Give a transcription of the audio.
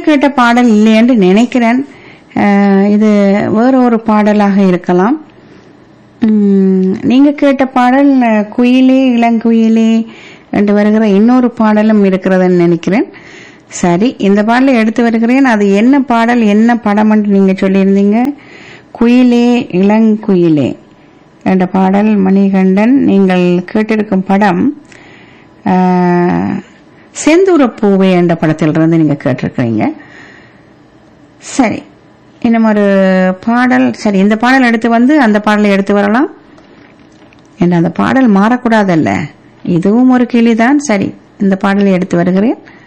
கேட்ட பாடல் இல்லை என்று நினைக்கிறேன் அஹ், இது வேற ஒரு பாடலாக இருக்கலாம் உம், நீங்க கேட்ட பாடல் அஹ், குயிலே இளங்குயிலே என்று வருகிற இன்னொரு பாடலும் இருக்கிறதுன்னு நினைக்கிறேன் சரி இந்த பாடலை எடுத்து வருகிறேன் அது என்ன பாடல் என்ன படம் என்று நீங்க சொல்லியிருந்தீங்க குயிலே இளங்குயிலே என்ற பாடல் மணிகண்டன் நீங்கள் கேட்டிருக்கும் படம் ஆஹ், செந்தூரப்பூவே என்ற படத்திலிருந்து நீங்க கேட்டிருக்கிறீங்க சரி இன்னும் ஒரு பாடல் சரி இந்த பாடல் எடுத்து வந்து அந்த பாடலை எடுத்து வரலாம் என்ன அந்த பாடல் மாறக்கூடாதல்ல இதுவும் ஒரு கிளிதான் சரி இந்த பாடலை எடுத்து வருகிறேன்